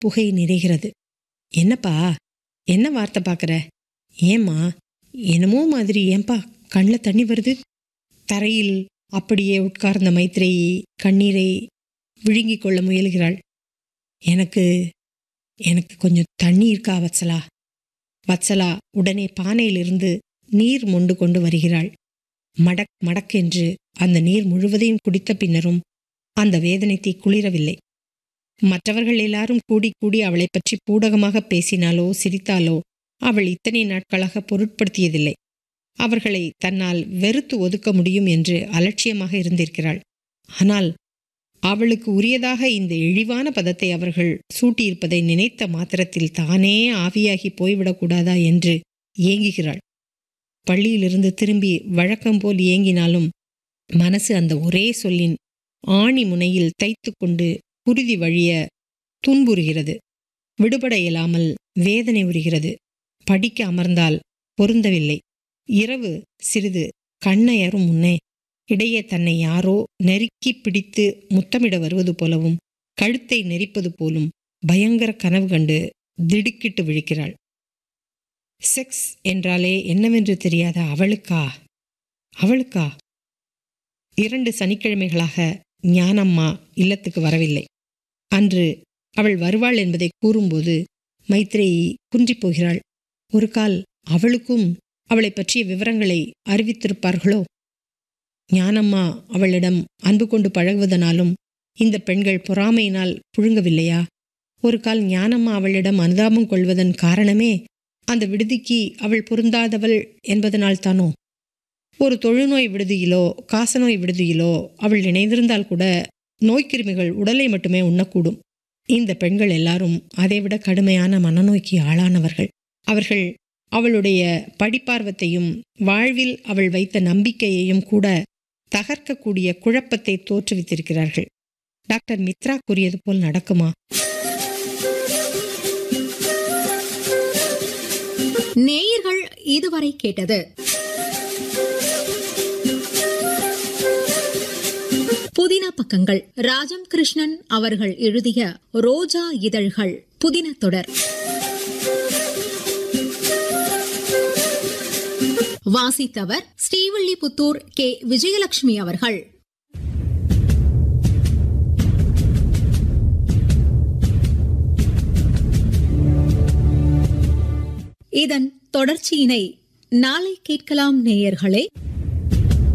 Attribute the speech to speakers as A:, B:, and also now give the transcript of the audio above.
A: புகை நிறைகிறது என்னப்பா என்ன வார்த்தை பார்க்குற ஏம்மா என்னமோ மாதிரி ஏன்பா கண்ணில் தண்ணி வருது தரையில் அப்படியே உட்கார்ந்த மைத்ரேயி கண்ணீரை விழுங்கிக் கொள்ள முயல்கிறாள் எனக்கு எனக்கு கொஞ்சம் தண்ணி இருக்கா வத்சலா வத்சலா உடனே பானையிலிருந்து நீர் மொண்டு கொண்டு வருகிறாள் மடக் மடக்கென்று அந்த நீர் முழுவதையும் குடித்த பின்னரும் அந்த வேதனைத்தை குளிரவில்லை மற்றவர்கள் எல்லாரும் கூடி கூடி அவளைப் பற்றி பூடகமாக பேசினாலோ சிரித்தாலோ அவள் இத்தனை நாட்களாக பொருட்படுத்தியதில்லை அவர்களை தன்னால் வெறுத்து ஒதுக்க முடியும் என்று அலட்சியமாக இருந்திருக்கிறாள் ஆனால் அவளுக்கு உரியதாக இந்த இழிவான பதத்தை அவர்கள் சூட்டியிருப்பதை நினைத்த மாத்திரத்தில் தானே ஆவியாகி போய்விடக்கூடாதா என்று ஏங்குகிறாள் பள்ளியிலிருந்து திரும்பி வழக்கம் போல் ஏங்கினாலும் மனசு அந்த ஒரே சொல்லின் ஆணி முனையில் தைத்து கொண்டு குருதி வழிய துன்புறுகிறது விடுபட இயலாமல் வேதனை உறுகிறது படிக்க அமர்ந்தால் பொருந்தவில்லை இரவு சிறிது கண்ணையரும் முன்னே இடையே தன்னை யாரோ நெருக்கி பிடித்து முத்தமிட வருவது போலவும் கழுத்தை நெரிப்பது போலும் பயங்கர கனவு கண்டு திடுக்கிட்டு விழிக்கிறாள் செக்ஸ் என்றாலே என்னவென்று தெரியாத அவளுக்கா அவளுக்கா இரண்டு சனிக்கிழமைகளாக ஞானம்மா இல்லத்துக்கு வரவில்லை அன்று அவள் வருவாள் என்பதை கூறும்போது மைத்ரேயி குன்றிப் போகிறாள் ஒரு கால் அவளுக்கும் அவளை பற்றிய விவரங்களை அறிவித்திருப்பார்களோ ஞானம்மா அவளிடம் அன்பு கொண்டு பழகுவதனாலும் இந்த பெண்கள் பொறாமையினால் புழுங்கவில்லையா ஒரு கால் ஞானம்மா அவளிடம் அனுதாபம் கொள்வதன் காரணமே அந்த விடுதிக்கு அவள் பொருந்தாதவள் என்பதனால் தானோ ஒரு தொழுநோய் விடுதியிலோ காசநோய் விடுதியிலோ அவள் இணைந்திருந்தால் கூட நோய்க்கிருமிகள் உடலை மட்டுமே உண்ணக்கூடும் இந்த பெண்கள் எல்லாரும் அதைவிட கடுமையான மனநோய்க்கு ஆளானவர்கள் அவர்கள் அவளுடைய படிப்பார்வத்தையும் வாழ்வில் அவள் வைத்த நம்பிக்கையையும் கூட தகர்க்கக்கூடிய குழப்பத்தை தோற்றுவித்திருக்கிறார்கள் டாக்டர் மித்ரா கூறியது போல் நடக்குமா
B: நேயர்கள் இதுவரை கேட்டது புதின பக்கங்கள் ராஜம் கிருஷ்ணன் அவர்கள் எழுதிய ரோஜா இதழ்கள் புதின தொடர் வாசித்தவர் ஸ்ரீவில்லிபுத்தூர் கே விஜயலட்சுமி அவர்கள் இதன் தொடர்ச்சியினை நாளை கேட்கலாம் நேயர்களே